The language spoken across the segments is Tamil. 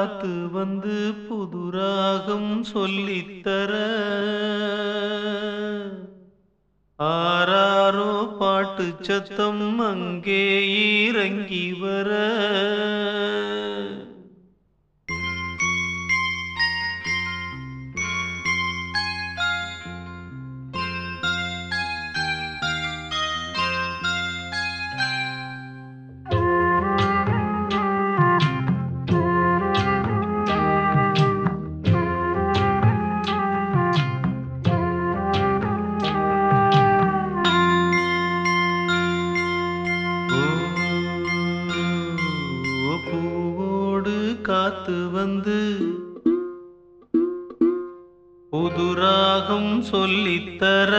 காத்து வந்து புது ராகம் சொல்லித்தர ஆராரோ பாட்டு சத்தம் அங்கே இறங்கி வர ஓ, பூவோடு காத்து வந்து புது ராகம் சொல்லித்தர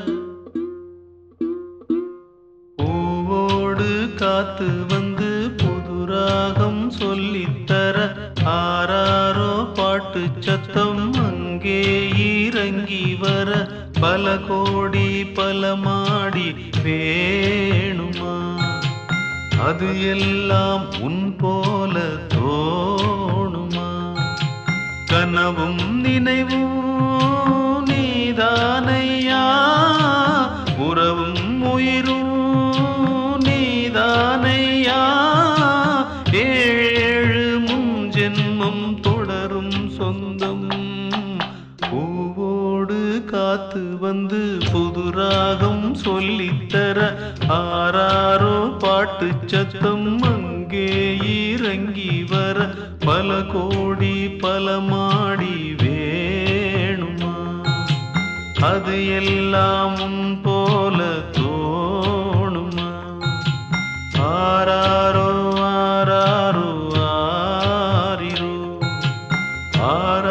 பூவோடு காத்து வந்து புது ராகம் சொல்லித்தர ஆராரோ பாட்டு சத்தம் அங்கே இறங்கி வர பல கோடி பல மாடி வேணுமா அது எல்லாம் உன் போல தோணுமா கனவும் நினைவும் நீதானையா உறவும் உயிரும் நீதானையா ஏழு முன் ஜென்மம் தொடரும் சொந்தம் பூவோடு காத்து வந்து புது ராகம் சொல்லித்தர ஆராரோ பாட்டு சத்தம் அங்கே இறங்கி வர பல கோடி பல மாடி வேணுமா அது எல்லாம் உன் போல தோணுமா ஆராரோ ஆராரோ ஆரிரோ ஆர